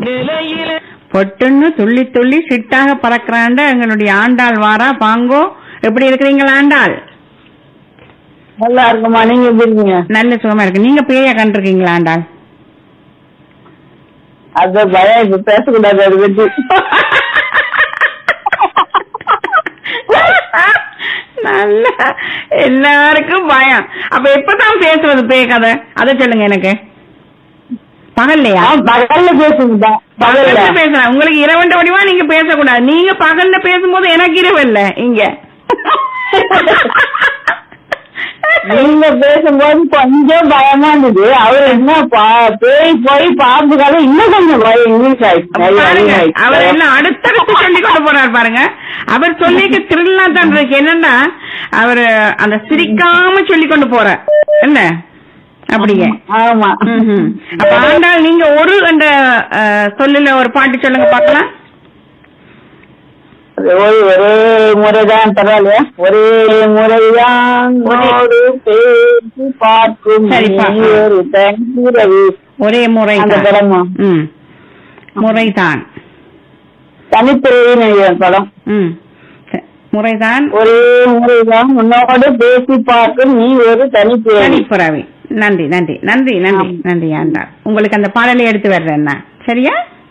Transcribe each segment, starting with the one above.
நிலையில பொட்டுன்னு துள்ளி துள்ளி சிட்டாக பறக்கிறாண்ட எங்களுடைய ஆண்டாள் வாரா பாங்கோ எப்படி இருக்கிறீங்களா ஆண்டாள் நல்லா இருக்குமா நீங்க எப்படி இருக்கீங்க நல்ல சுகமா இருக்கு நீங்க பேய கண்டிருக்கீங்களா ஆண்டாள் அது பயம் இப்ப பேசக்கூடாது அது பத்தி நல்ல எல்லாருக்கும் பயம் அப்ப எப்பதான் பேசுறது பேய் கதை அதை சொல்லுங்க எனக்கு பகல்லையா ஆ, பகல்ல பேசுங்கப்பா பகல்ல பகல்ல பேசலாம் உங்களுக்கு இரவண்ட வடிவா நீங்க பேசக்கூடாது நீங்க பகல்ல பேசும்போது எனக்கு இரவு இல்ல இங்க நீங்க பேசும்போது கொஞ்சம் பயமா இருந்தது அவர் என்ன பா- பேய் போய் பாம்பு கதை இன்னும் கொஞ்சம் பயம் இங்கிலீஷ் பாருங்க ஆயிடுச்சு அவர் என்ன அடுத்தடுத்து சொல்லி கொண்டு போறாரு பாருங்க அவர் சொல்லிக்க திருவிழா தான் இருக்கு என்னன்னா அவர் அந்த சிரிக்காம சொல்லி கொண்டு போற என்ன அப்படிங்க ஆமா ம்ஹும். அப்ப ஆண்டாள் நீங்க ஒரு அந்த அஹ், சொல்லுல ஒரு பாட்டு சொல்லுங்க பாக்கலாம் ஒரே ஒரே முறைதான் பரவாயில்லையா ஒரே முறைதான் ஒரே- ஒரு பேசி பார்க்கும் சரிப்பா. நீ ஒரு தனிரவி ஒரே முறை அந்த படமா ம் முறைதான் தனிப்பிறவின்னு நினைக்கிறேன் படம் ம் ச- முறைதான் ஒரே முறைதான் உன்னோடு பேசி பார்க்கும் நீ ஒரு தனிப்பிறவி தனிப்புறவி நன்றி நன்றி நன்றி நன்றி நன்றி ஆண்டாள் உங்களுக்கு அந்த பாடலை எடுத்து வர்றேன் நான். சரியா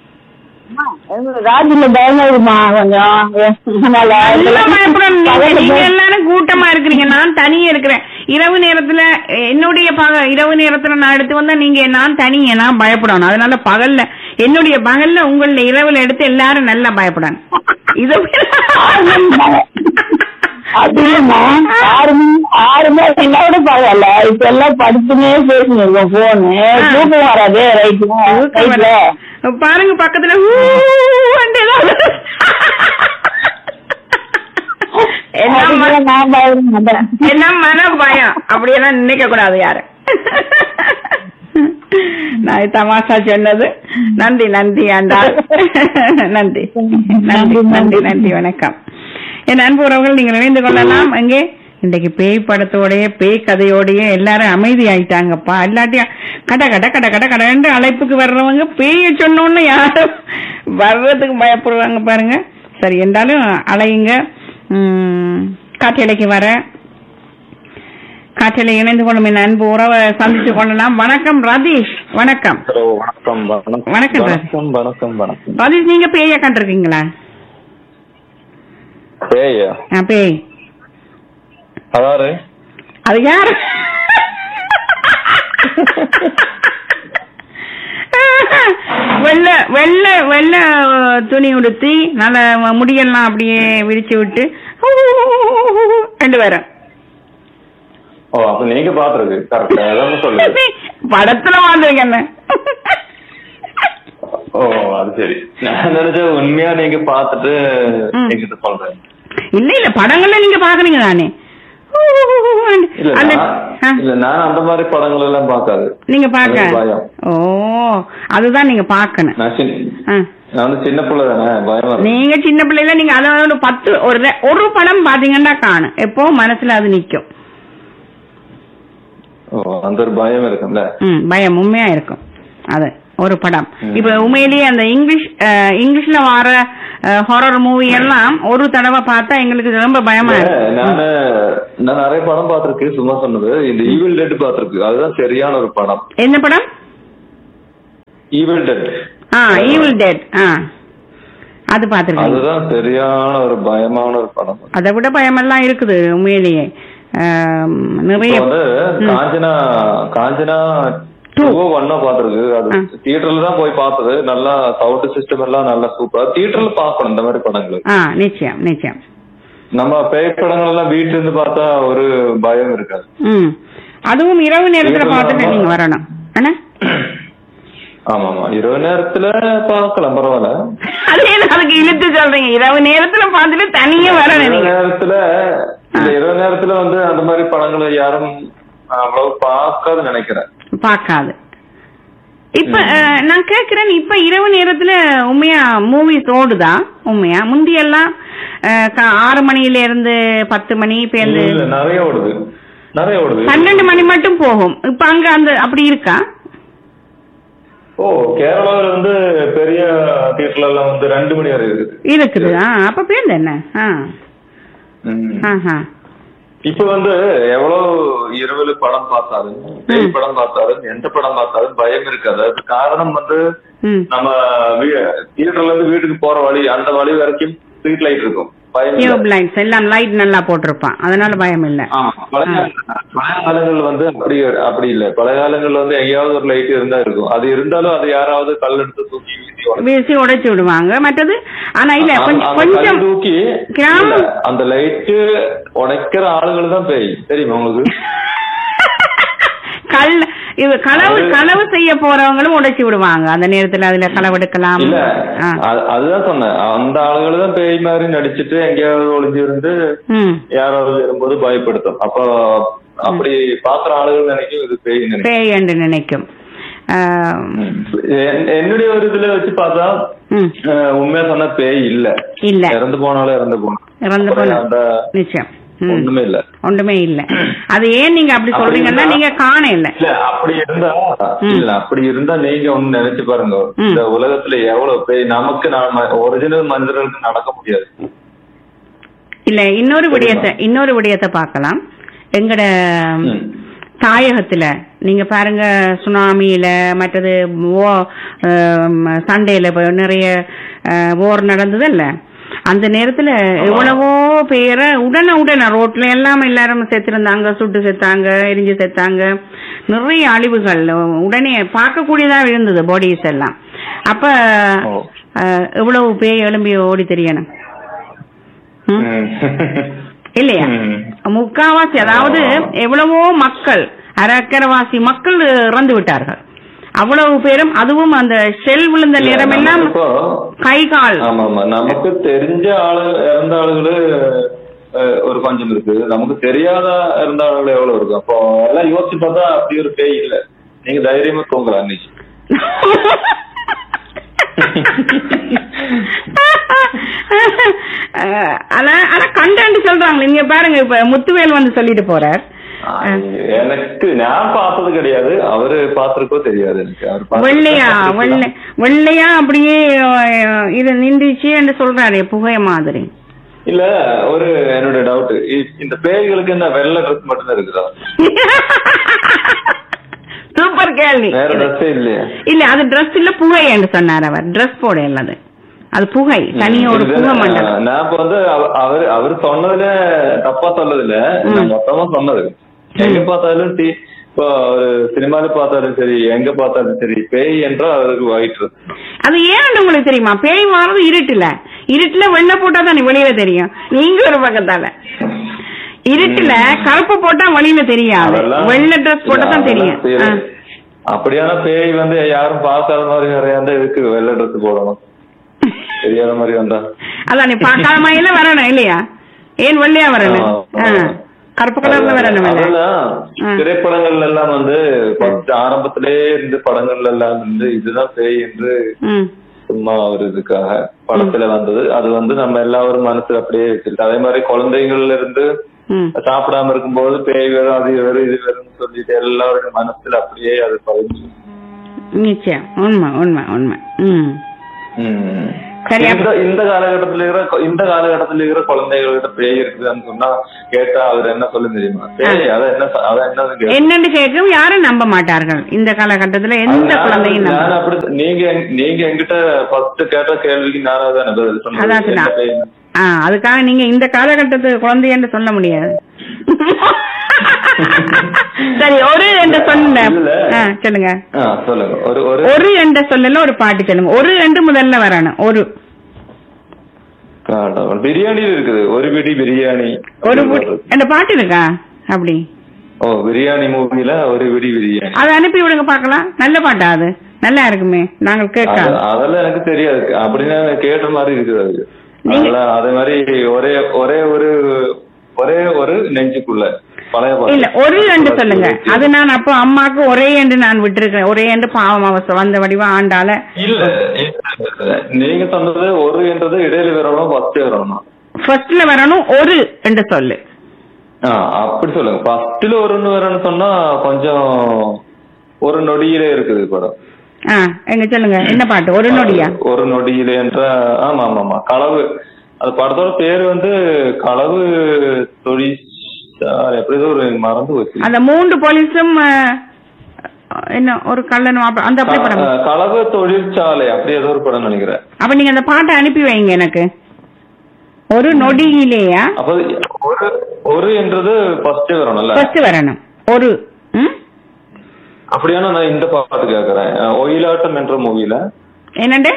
ராஜில பயமாயிருமா கொஞ்சம் அதனால நல்லா பயப்படணும் நீங்க. பகல்ல நீங்க போய்- எல்லாரும் கூட்டமா இருக்கிறீங்க நான் தனியே இருக்கிறேன் இரவு நேரத்துல என்னுடைய பக இரவு நேரத்துல நான் எடுத்து வந்தா நீங்க நான் தனியே நான் பயப்படணும் அதனால பகல்ல என்னுடைய பகல்ல உங்கள இரவுல எடுத்து எல்லாரும் நல்லா பயப்படணும் இது அது இல்லம்மா ஆறு மணி ஆறு மணி என்னோட பரவாயில்ல இப்ப எல்லாம் படுத்துனே பேசுங்க போனு தூக்கம் வராது தூக்கம் ரைட்டு வர- பாருங்க பக்கத்துல ஊ வந்து ஏதாவது என்ன ம- நான் பயப்பட மாட்டேன் என்ன மன பயம் அப்படியெல்லாம் நினைக்க கூடாது யாரு நான் தமாஷா சொன்னது நன்றி நன்றி ஆண்டாள் நன்றி நன்றி நன்றி நன்றி வணக்கம் என் அன்பு உறவுகள் நீங்கள் இணைந்து கொள்ளலாம் அங்கே இன்றைக்கு பேய் படத்தோடய பேய் கதையோடய எல்லாரும் அமைதி ஆயிட்டாங்கப்பா இல்லாட்டியும் கட கட கட கட கடன்னு அழைப்புக்கு வர்றவங்க பேய சொன்னோன்னு யாரும் வர்றதுக்கு பயப்படுவாங்க பாருங்க சரி என்றாலும் அலையுங்க உம், காற்றலைக்கு வர காற்றில இணைந்து கொள்ளும் என் அன்பு உறவை சந்தித்து கொள்ளலாம் வணக்கம் ரதீஷ் வணக்கம் ஹலோ வணக்கம் வணக்கம் வணக்கம் சார். வணக்கம் வணக்கம் வணக்கம் ரதீஷ் நீங்க பேய கண்டிருக்கீங்களா ஏய்யா ஆ, பேய் அதாரு அது யாரு வெள்ள வெள்ள வெள்ள துணி உடுத்தி நல்ல முடியெல்லாம் அப்படியே விரிச்சு விட்டு ரெண்டு பேரும் ஓ அப்ப நீங்க பாத்துருக்கு கரெக்ட் அதான் சொல்லுங்க படத்துல வாழ்ந்துருங்க என்ன ஓ அது சரி நான் நினைச்சேன் உண்மையா நீங்க பாத்துட்டு ம். என்கிட்ட சொல்றேன் இல்ல இல்ல படங்கள்ல நீங்க பாக்குறீங்க தானே இல்ல அந்த நான் ஆ, இல்ல நான் அந்த மாதிரி படங்கள் எல்லாம் பார்க்காது நீங்க பாக்க எனக்கு பயம். ஓ அதுதான் நீங்க பாக்கணும் நான் சின்ன ஆ. நான் வந்து சின்ன பிள்ளை தானே பயமா இருக்கு. நீங்க சின்ன பிள்ளைல நீங்க அதாவது ஒரு பத்து ஒரு ரெ- ஒரு படம் பாத்தீங்கன்னா காணும் எப்போ மனசுல அது நிக்கும் ஓ அந்த ஒரு பயம் இருக்கும்ல ம் பயம் உண்மையா இருக்கும் அது ஒரு படம் ம். இப்ப உண்மையிலேயே அந்த இங்கிலீஷ் அஹ், இங்கிலீஷ்ல வர ஹாரர் மூவி எல்லாம் ஒரு தடவை பார்த்தா எங்களுக்கு ரொம்ப பயமா இருக்கும் நானு நான் நிறைய படம் பார்த்திருக்கேன் சும்மா சொன்னது இந்த ஈவில் டெட் பார்த்திருக்கு அதுதான் சரியான ஒரு படம் என்ன படம் ஈவில் டெட் ஆ ஈவில் டேட் ஆ அது பாத்துருக்கீங்க அதுதான் சரியான ஒரு பயமான ஒரு படம் அதை விட பயமெல்லாம் இருக்குது உண்மையிலேயே ஆம், நிறைய இப்ப வந்து ம். காஞ்சனா காஞ்சனா Two. டூ ஒன்னா பாத்துருக்கு அது ஆ. தியேட்டர்ல தான் போய் பார்த்தது நல்லா சவுண்ட் சிஸ்டம் எல்லாம் நல்லா சூப்பரா தியேட்டர்ல பார்க்கணும் இந்த மாதிரி படங்கள் ஆ நிச்சயம் நிச்சயம் நம்ம பேய் படங்கள் எல்லாம் வீட்டுல இருந்து பார்த்தா ஒரு பயம் இருக்காது ம் அதுவும் இரவு நேரத்துல இரவு பார்த்துட்டு நேரமா? நீங்க வரணும் என்ன ஆமா ஆமா இரவு நேரத்துல பார்க்கலாம் பரவாயில்ல அது என்ன அதுக்கு இழுத்து சொல்றீங்க இரவு நேரத்துல பார்த்துட்டு தனியே வரணும் இரவு நீங்க நேரத்துல இந்த இரவு நேரத்துல வந்து அந்த மாதிரி படங்களை யாரும் அவ்வளவு பார்க்காது நினைக்கிறேன் பார்க்காது இப்ப அஹ், நான் கேக்குறேன் இப்ப இரவு நேரத்துல உண்மையா மூவிஸ் ஓடுதா உண்மையா முந்தியெல்லாம் அஹ், கா- ஆறு மணியில இருந்து பத்து மணி இப்ப இல்ல, இருந்து இல்ல, நிறைய ஓடுது நிறைய ஓடுது பன்னெண்டு மணி மட்டும் போகும் இப்ப அங்க அந்த அப்படி இருக்கா ஓ கேரளாவில் வந்து பெரிய தியேட்டர்ல எல்லாம் வந்து ரெண்டு மணி வரை இருக்குது இருக்குது ஆ அப்ப பேருந்து என்ன ஆ ம். ஆஹா இப்ப வந்து எவ்வளவு இரவில் படம் பார்த்தாலும் பேய் படம் பார்த்தாலும் எந்த படம் பார்த்தாலும் பயம் இருக்காது அதுக்கு காரணம் வந்து ம் நம்ம தியேட்டர்ல இருந்து வீட்டுக்கு போற வழி அந்த வழி வரைக்கும் ஸ்ட்ரீட் லைட் இருக்கும் பயம் இல்ல. டியூப் லைட்ஸ் எல்லாம் லைட் நல்லா போட்டிருப்பான் அதனால பயம் இல்ல ஆமா பழைய பழைய காலங்கள் வந்து அப்படி அப்படி இல்ல பழைய காலங்கள்ல வந்து எங்கேயாவது ஒரு லைட் இருந்தா இருக்கும் அது இருந்தாலும் அது யாராவது கல் எடுத்து தூக்கி வீசி உடைச்சு- வீசி உடைச்சு விடுவாங்க மற்றது ஆனா இல்ல அந்த- கொஞ்சம் அந்த கல் கொஞ்சம் தூக்கி கிராமம் இல்ல, அந்த லைட்டு உடைக்கிற ஆளுகள் தான் பேய் தெரியுமா உங்களுக்கு கல் இது களவு களவு செய்ய போறவங்களும் உடைச்சு விடுவாங்க அந்த நேரத்துல அதுல களவெடுக்கலாம் இல்ல ஆ. அது- அதுதான் சொன்னேன் அந்த ஆளுகள் தான் பேய் மாதிரி நடிச்சிட்டு எங்கேயாவது ஒளிஞ்சு இருந்து ம் யாராவது வரும்போது பயப்படுத்தும் அப்போ அப்படி பாக்குற ஆளுகள் நினைக்கும் இது பேய் நினைக்கும் பேய் என்று நினைக்கும் ஆ, என்- என்னுடைய ஒரு இதுல வச்சு பார்த்தா ம் அஹ், உண்மையா சொன்னா பேய் இல்ல இல்ல இறந்து போனாலும் இறந்து போனோம் இறந்து போன அந்த நிச்சயம் ம். ஒண்ணுமே இல்ல ஒன்றுமே இல்ல அது ஏன் நீங்க அப்படி அப்படி சொல்றீங்கன்னா இருந்தா- நீங்க காண இல்ல இல்ல அப்படி இருந்தா இல்ல அப்படி இருந்தா நீங்க ஒண்ணு நினைச்சு பாருங்க ம். இந்த உலகத்துல எவ்வளவு பேய் நமக்கு நாம ஒரிஜினல் மனிதர்களுக்கு நடக்க முடியாது இல்ல இன்னொரு விடயத்தை இன்னொரு விடயத்தை பார்க்கலாம் எங்கட ம். தாயகத்துல நீங்க பாருங்க சுனாமியில மற்றது ஓ சண்டேல நிறைய ஓர் நடந்ததுல்ல அந்த நேரத்துல எவ்வளவோ பேரை உடனே உடனே ரோட்ல எல்லாம் எல்லாரும் செத்திருந்தாங்க சுட்டு செத்தாங்க எரிஞ்சு செத்தாங்க நிறைய அழிவுகள் உடனே பார்க்கக்கூடியதா இருந்தது பாடிஸ் எல்லாம் அப்ப ஓ. அஹ், எவ்வளவு பேய் எழும்பி ஓடி தெரியணும் ம்? ம். இல்லையா ம். முக்காவாசி அதாவது எவ்வளவோ மக்கள் அரக்கரவாசி மக்கள் இறந்து விட்டார்கள் அவ்வளவு பேரும் அதுவும் அந்த ஷெல் விழுந்த இல்ல, நேரம் எல்லாம் நமக்கு இப்போ கை கால் ஆமா ஆமா நமக்கு தெரிஞ்ச ஆளு இறந்த ஆளுகளு அஹ், ஒரு கொஞ்சம் இருக்கு நமக்கு தெரியாத இறந்த ஆளுகள் எவ்வளவு இருக்கு அப்போ எல்லாம் யோசிச்சு பார்த்தா அப்படி ஒரு பேய் இல்ல நீங்க தைரியமா தூங்கலாம் அன்னைக்கு அஹ், ஆனா ஆனா கண்டென்ட் சொல்றாங்க நீங்க பாருங்க இப்ப முத்துவேல் வந்து சொல்லிட்டு போறார் எனக்கு நான் பார்த்தது கிடையாது அவரு பார்த்திருக்கோ தெரியாது எனக்கு அவர் பார்த்திருந்தா வெள்ளையா பார்த்திருக்கலாம். வெள்ளை வெள்ளையா அப்படியே அஹ், இது நின்றுச்சு என்று சொல்றாரு புகை மாதிரி இல்ல ஒரு என்னோட டவுட் இந்த பேய்களுக்கு என்ன வெள்ளை ட்ரெஸ் மட்டும்தான் இருக்குதா சூப்பர் கேள்வி வேற ட்ரெஸ்ஸே இல்லையா இல்ல அது Dress இல்ல புகை என்று சொன்னார் அவர் Dress போட இல்லது அது புகை தனியா ஒரு இது, புகை ஆ, மண்டலம் நான் இப்ப வந்து அவ- அவர் அவர் சொன்னதுல தப்பா சொன்னதில்ல நான் மொத்தமா சொன்னது எங்க பார்த்தாலும் டி இப்போ ஒரு சினிமால பார்த்தாலும் சரி எங்க பார்த்தாலும் சரி பேய் என்றால் அவருக்கு ஒயிட் ட்ரெஸ் அது ஏன்னு உங்களுக்கு தெரியுமா பேய் மாறது இருட்டுல இருட்டுல வெள்ளை போட்டா தான் வெளியில தெரியும் நீங்க ஒரு பக்கத்தால இருட்டுல கருப்பு போட்டா வெளியில தெரியாது வெள்ளை ட்ரெஸ் போட்டா தான் தெரியும் ஆ. அப்படியான பேய் வந்து யாரும் பார்க்காத மாதிரி நிறைய இருந்தா இருக்கு வெள்ளை ட்ரெஸ் போடணும் தெரியாத மாதிரி வந்தா அதான் நீ பார்க்காத மாதிரில வரணும் இல்லையா ஏன் வெள்ளையா வரணும் ஆ, ஆ. கருப்பு கலர்ல வரணும் இல்ல அதெல்லாம் ஆ. திரைப்படங்கள்ல எல்லாம் வந்து first ஆரம்பத்திலே இருந்து படங்கள்ல எல்லாம் வந்து இதுதான் பேய் என்று ம் சும்மா ஒரு இதுக்காக படத்துல வந்தது அது வந்து நம்ம எல்லாரும் மனசுல அப்படியே வச்சிருக்கு அதே மாதிரி குழந்தைங்கள்ல இருந்து ம் சாப்பிடாம இருக்கும்போது பேய் வரும் அது வரும் இது வரும்னு சொல்லிட்டு எல்லாருடைய மனசுல அப்படியே அது பதிஞ்சு நிச்சயம் உண்மை உண்மை உண்மை ம் ம். சரி, அப்ப- இந்த இந்த காலகட்டத்துல இருக்கிற இந்த காலகட்டத்துல இருக்கிற குழந்தைகள்கிட்ட பேய் இருக்குதுன்னு சொன்னா கேட்டா அவர் என்ன சொல்ல தெரியுமா பேய் அத என்ன சொ- அத என்னன்னு கேட்டா என்னன்னு கேட்கும் யாரும் நம்ப மாட்டார்கள் இந்த காலகட்டத்துல எந்த நான் குழந்தையும் நான் நம்ப அப்படி நீங்க எங்க- நீங்க என்கிட்ட ஃபர்ஸ்ட் கேட்ட கேள்விக்கு நான் அதான் பதில் சொன்னேன் அதான் என்ன சொன்னா. பேய்னு. ஆ அதுக்காக நீங்க இந்த காலகட்டத்து குழந்தைன்னு சொல்ல முடியாது சரி ஒரு என்று சொன்ன இல்ல. ஆ, சொல்லுங்க ஆ, சொல்லுங்க ஒரு ஒரு ஒரு என்ற சொல்லல ஒரு பாட்டு சொல்லுங்க ஒரு என்று முதல்ல வரணும் ஒரு ஆ, பிரியாணியில் இருக்குது ஒரு பிடி பிரியாணி ஒரு புடி- அந்த பாட்டு இருக்கா அப்படி ஓ பிரியாணி மூவில ஒரு பிடி பிரியாணி அதை அனுப்பி விடுங்க பார்க்கலாம் நல்ல பாட்டா அது நல்லா இருக்குமே நாங்கள் கேட்க அது- அதெல்லாம் எனக்கு தெரியாது அப்படின்னா கேட்ட மாதிரி இருக்குது அது நீங்க- அதெல்லாம் அதே மாதிரி ஒரே ஒரே ஒரு ஒரே ஒரு நெஞ்சுக்குள்ள பழைய பாட்டு. இல்ல ஒரு என்று சொல்லுங்க அது நான் அப்போ அம்மாக்கு ஒரே என்று நான் விட்டுருக்கேன் ஒரே என்று பாவம் அவச வந்த வடிவா ஆண்டால இல்ல இல்ல. நீங்க சொன்னது ஒரு என்றது இடையில வரணும் ஃபர்ஸ்ட் வரணும் ஃபர்ஸ்ட்ல வரணும் ஒரு என்று சொல்லு ஆ, அப்படி சொல்லுங்க ஃபர்ஸ்ட்ல ஒருன்னு வரணும்னு சொன்னா கொஞ்சம் ஒரு நொடியிலே இருக்குது படம் ஆ எங்க சொல்லுங்க என்ன பாட்டு ஒரு நொடியா ஒரு நொடியில என்ற ஆமா ஆமா ஆமா களவு அது படத்தோட பேரு வந்து களவு தொழில் எப்படி ஏதோ ஒரு மறந்து போச்சு அந்த மூன்று போலீஸும் ஆ, என்ன ஒரு கள்ளனும் அப்ப- அந்த அப்படி படம் க- களவு தொழிற்சாலை அப்படி ஏதோ ஒரு படம் நினைக்கிறேன் அப்ப நீங்க அந்த பாட்டை அனுப்பி வைங்க எனக்கு ஒரு நொடியிலேயா அப்ப ஒரு ஒரு என்றது ஃபர்ஸ்ட் வரணும்ல ஃபர்ஸ்ட் வரணும் ஒரு ம்? அப்படியான நான் இந்த பாட்டு கேக்குறேன் அஹ் ஒயிலாட்டம் என்ற மூவில என்னண்டு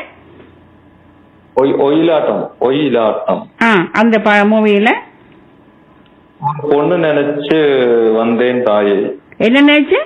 ஒய் ஒயிலாட்டம் ஒயிலாட்டம் ஆ அந்த மூவியில ஒரு பொண்ணு நினைச்சு வந்தேன் தாயே என்ன நினைச்சு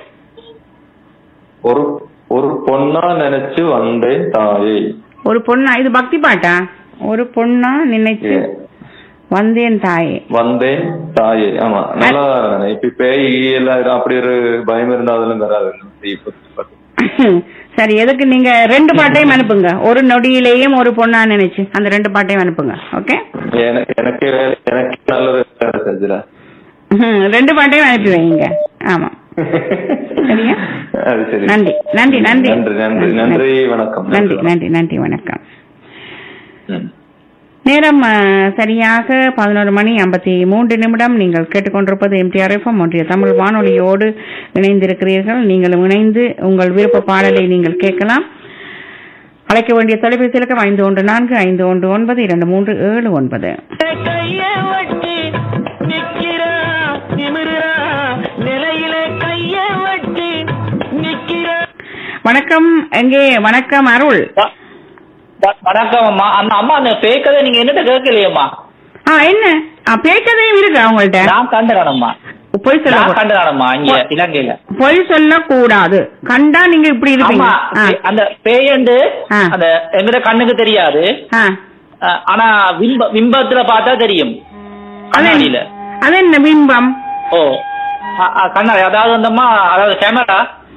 ஒரு ஒரு பொண்ணா நினைச்சு வந்தேன் தாயே ஒரு பொண்ணா இது பக்தி பாட்டா ஒரு பொண்ணா நினைச்சு ஏ, வந்தேன் தாயே வந்தேன் தாயே ஆமா நல்லா இப்ப பேய் எல்லாம் அப்படி ஒரு பயம் இருந்தா அதெல்லாம் வராது இப்ப பாட்டு. சரி எதுக்கு நீங்க ரெண்டு பாட்டையும் அனுப்புங்க ஒரு நொடியிலேயும் ஒரு பொண்ணா நினைச்சு அந்த ரெண்டு பாட்டையும் அனுப்புங்க ஓகே எனக்கு எனக்கு வேலை- எனக்கு நல்லது வேலை செஞ்சுல ரெண்டு பாட்டையும் அனுப்பி வைங்க ஆமா சரியா? அது சரி நன்றி நன்றி நன்றி நன்றி நன்றி நன்றி வணக்கம் நன்றி நன்றி நன்றி வணக்கம் ம். நேரம் அஹ், சரியாக பதினோரு மணி ஐம்பத்தி மூன்று நிமிடம் நீங்கள் கேட்டுக்கொண்டிருப்பது எம்டிஆர் எஃப்எம் ஒன்றிய தமிழ் வானொலியோடு இணைந்திருக்கிறீர்கள் நீங்களும் இணைந்து உங்கள் விருப்ப பாடலை நீங்கள் கேட்கலாம் அழைக்க வேண்டிய தொலைபேசி இலக்கம் ஐந்து ஒன்று நான்கு ஐந்து ஒன்று ஒன்பது இரண்டு மூன்று ஏழு ஒன்பது கைய வச்சு நிக்கிறா நிமிரா நிலையில கைய வச்சு நிக்கிறா வணக்கம் எங்கே வணக்கம் அருள் வ- வ- வணக்கம் அம்மா அந்த அம்மா அந்த பேக்கதை நீங்க என்னட்ட கேட்கலையம்மா ஆ என்ன ஆ, பேச்சதையும் இருக்கு அவங்கள்ட்ட நான் கண்டுறானம்மா பொய் சொல்ல நான் கண்டுறானம்மா இங்க இலங்கையில பொய் சொல்ல கூடாது கண்டா நீங்க இப்படி இருப்பீங்க ஆமா ஆ, அந்த பேயண்டு ஆ. அந்த எங்கிட்ட கண்ணுக்கு தெரியாது ஆ. அஹ், ஆனா விம்ப விம்பத்துல பார்த்தா தெரியும் அது கண்ணாடியில அது என்ன பிம்பம் ஓ அ- அ, கண்ணாடி அதாவது அந்தம்மா அதாவது கேமரா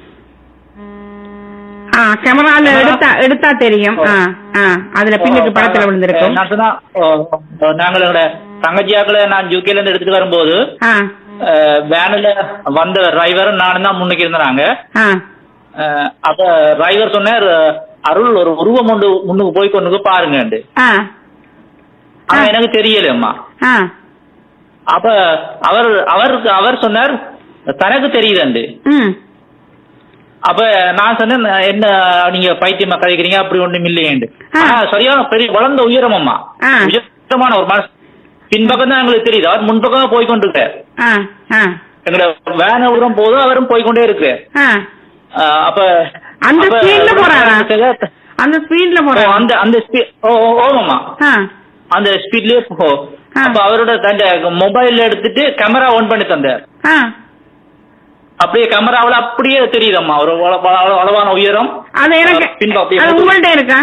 ஆ கேமரால எடுத்தா எடுத்தா தெரியும் ஆ ஆ அதுல பின்னுக்கு படத்துல விழுந்திருக்கும் நான் சொன்னா ஓ, ஓ, நாங்களோட தங்கச்சியாக்களை நான் யூகேல இருந்து எடுத்துட்டு வரும்போது ஆ வேனில் வந்த டிரைவரும் நானும் தான் முன்னுக்கு இருந்தாங்க ஆ அஹ் அப்ப டிரைவர் சொன்னார் அருள் ஒரு உருவம் ஒன்று முன்னுக்கு போய் கொண்டு பாருங்க ஆ ஆனா எனக்கு தெரியலம்மா ஆ அப்ப அவர் அவருக்கு அவர் சொன்னார் தனக்கு தெரியுதுண்டு ம் அப்ப நான் சொன்னேன் என்ன நீங்க பைத்தியமா கதைக்கிறீங்க அப்படி ஒண்ணும் இல்லையேண்டு ஆ. ஆனா சரியான பெரிய வளர்ந்த உயரமம்மா ஆ. உயரமான ஒரு மனசு பின்பக்கம் தான் எங்களுக்கு தெரியுது அவர் முன்பக்கம் போய் கொண்டிருக்கார் ஆ ஆ எங்களோட வேன உரம் போதும் அவரும் போய்க்கொண்டே இருக்கு ஆ அஹ் அப்ப அந்த அப்ப ஸ்பீட்ல போறாரா சில- அந்த ஸ்பீட்ல ஓ, போறாரா அந்த அந்த ஸ்பீ- ஓ ஓ, ஓமாம்மா ஆ அந்த ஸ்பீட்லயே போ ஆ. அப்ப அவரோட தந்த மொபைல் எடுத்துட்டு கேமரா ஆன் பண்ணி தந்தார் ஆ அப்படியே கேமராவுல அப்படியே தெரியுதம்மா ஒரு வள- வள- அளவான உயரம் அது எனக்கு பின்பக்கம் அப்படியே அது போட்டு- உங்கள்ட்ட இருக்கா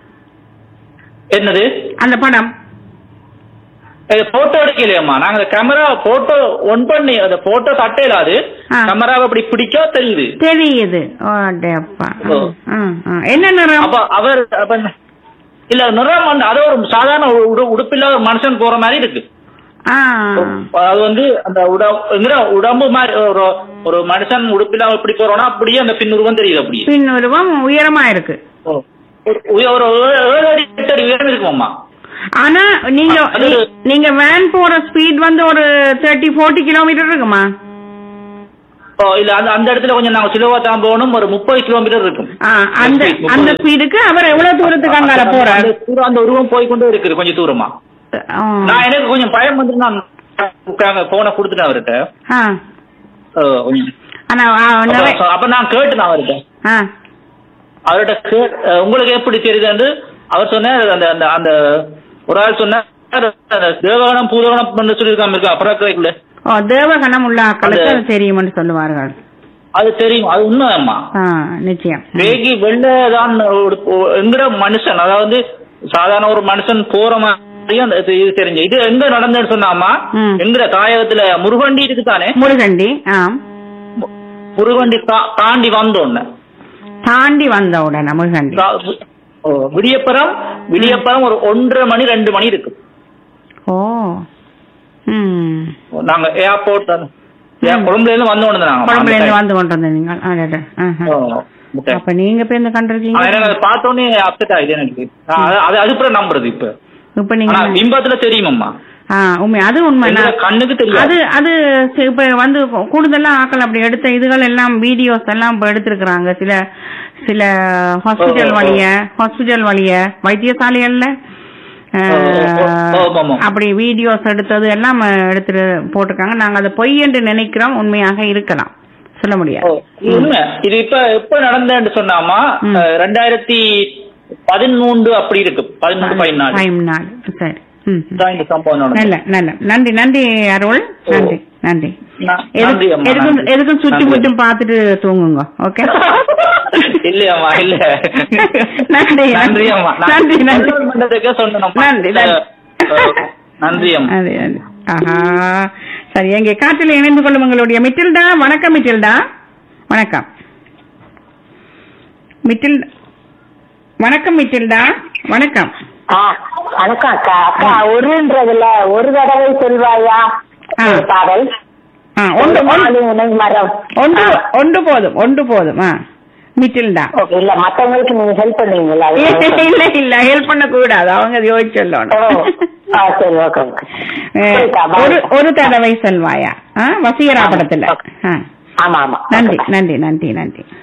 என்னது அந்த படம் போட்டோ எடுக்கலையம்மா நாங்க கேமரா போட்டோ ஒன் பண்ணி அந்த போட்டோ தட்டையில அது ஆ. கேமராவை அப்படி பிடிக்க தெரியுது தெரியுது ஓ அடேப்பா ஓ. ஆ, ஆ. என்ன நிறம் அப்ப அவர் அப்ப இல்ல நிறம் வந்து அது ஒரு சாதாரண உடு- உடுப்பில்லாத ஒரு மனுஷன் போற மாதிரி இருக்கு ஆ அது வந்து அந்த உடம்பு உடம்பு மாதிரி ஒரு ஒரு மனுஷன் உடுப்பில்லாம எப்படி போறோம்னா அப்படியே அந்த பின்னுருவம் தெரியுது அப்படியே பின்னுருவம் உயரமா இருக்கு ஓ. ஒரு உய- ஒரு ஏழு அடி எட்டு அடி உயரம் இருக்குமாம்மா ஆனா நீங்க அது- நீ- நீங்க வேன் போற ஸ்பீட் வந்து ஒரு தேர்ட்டி ஃபோர்ட்டி கிலோமீட்டர் இருக்குமா ஓ இல்ல அந்த அந்த இடத்துல கொஞ்சம் நாங்க சிலுவா தான் போகணும் ஒரு முப்பது கிலோமீட்டர் இருக்கும் ஆ, அந்த முப்பது. அந்த ஸ்பீடுக்கு அவர் எவ்வளவு தூரத்துக்கு அங்கால போறாரு அந்த தூரம் அந்த உருவம் போய்க்கொண்டே இருக்குது கொஞ்சம் தூரமா ஆ. நான் எனக்கு கொஞ்சம் பயம் வந்து நான் போனை கொடுத்துட்டேன் அவர்கிட்ட ஆ. ஓ, கொஞ்சம். ஆனா ஆ, நிறைய- அப்ப- அப்ப நான் கேட்டேன் அவர்கிட்ட ஆ. அவர்கிட்ட கே- அஹ் உங்களுக்கு எப்படி தெரியுதுன்னு அவர் சொன்னார் அந்த அந்த அந்த ஒரு ஆள் சொன்னார் அந்த தேவகணம் பூதகணம் சொல்லியிருக்காம இருக்கா அப்புறம் ஓ தேவகணம் உள்ள ஆக்களுக்கு அது- அது தெரியும்னு சொல்லுவார்கள் அது தெரியும் அது உண்மையம்மா ஆ நிச்சயம் வேகி வெள்ளதான் எங்கிற மனுஷன் அதாவது சாதாரண ஒரு மனுஷன் போற மாதிரியும் அந்த இது இது தெரிஞ்சு இது எங்க நடந்ததுன்னு சொன்னாமா ம். எங்கிற தாயகத்துல முருகண்டி இருக்குதானே முருகண்டி ஆம் மு- முருகண்டி தா- தாண்டி வந்தோன்னு தாண்டி வந்த உடனே முருகண்டி விடியப்புறம் விடியப்புறம் ஒரு ஒன்றரை மணி ரெண்டு மணி இருக்கு ஓ ம் நாங்க ஏர்போர்ட் கொழும்புல இருந்து வந்த உடனே நாங்க குழம்புல இருந்து அந்த வந்து கொண்டு வந்த நீங்கள் அடடே. ஆஹா. time. ஓ. முட்டை. அப்ப நீங்க இப்ப இந்த ஆனா கண்டிருக்கீங்க எனக்கு அதை பார்த்த உடனே அப்செட் ஆயிடுது எனக்கு நான் அது- அது அதுக்கப்புறம் நம்புறது இப்ப இப்ப நீங்க ஆனா பிம்பத்துல தெரியுமம்மா ஆ உண்மை அது உண்மை எங்க நான் கண்ணுக்கு தெரியாது. அது அது சி- இப்ப வந்து கூடுதலா ஆக்கள் அப்படி எடுத்த இதுகள் எல்லாம் வீடியோஸ் எல்லாம் இப்ப எடுத்திருக்கிறாங்க சில சில ஹாஸ்பிட்டல் ஓ, ஓ. வழிய ஹாஸ்பிட்டல் வழிய வைத்தியசாலைகள்ல அஹ், ஓ, ஓ, ஓ, ஆமா. அப்படி வீடியோஸ் எடுத்தது எல்லாம் அஹ், எடுத்துட்டு போட்டிருக்காங்க நாங்க அதை பொய் என்று நினைக்கிறோம் உண்மையாக இருக்கலாம் சொல்ல ஓ, முடியாது இது உண்மை இது இப்ப எப்ப நடந்தேன்னு சொன்னாமா ம். அஹ், ரெண்டாயிரத்தி பதிமூன்று அப்படி இருக்கு பதிமூன்று பதினாலு டைம் நாள் சரி ம் ம். தான் இந்த சம்பவம் நடந்தது. நல்ல நல்ல நன்றி நன்றி அருள் நன்றி நன்றி ந- எதுக்கு- நன்றி அம்மா, எதுக்கும் நன்றி. எதுக்கும் சுற்றி நன்றி. முற்றும் பார்த்துட்டு தூங்குங்க ஓகே இல்லையம்மா இல்ல நன்றி நன்றி அம்மா நான் நன்றி நன்றி கல்லூரி மன்றத்துக்கே சொன்னேன் நன்றி, நன்றி. நன்றி அம்மா அது அது. ஆஹா சரி எங்க காற்றில் இணைந்து கொள்ளும் உங்களுடைய மிட்டில்டா வணக்கம் மிட்டில்டா வணக்கம் மிட்டில் வணக்கம் மிட்டில்டா வணக்கம் ஆ, வணக்கம் அக்கா அக்கா ஒருன்றதுல ஒரு தடவை சொல்வாயா ஆ. ஒரு பாடல் ஆ ஒன்று ஒன்று மாலை உணை மரம் ஒன்று ஆ. ஒன்று போதும் ஒன்று போதும் ஆ மிட்டில்டா ஓகே, இல்ல மத்தவங்களுக்கு நீங்க ஹெல்ப் பண்ணுவீங்களா இல்ல இல்ல ஹெல்ப் பண்ண கூடாது அவங்க யோசிச்சு ஓ சொல்லணும் ஆ, சரி ஓகே ஓகே அஹ், சரிக்கா, bye. ஒரு ஒரு தடவை செல்வாயா ஆ, வசீகரா படத்துல ஆ, ஆமா ஆமா நன்றி நன்றி நன்றி நன்றி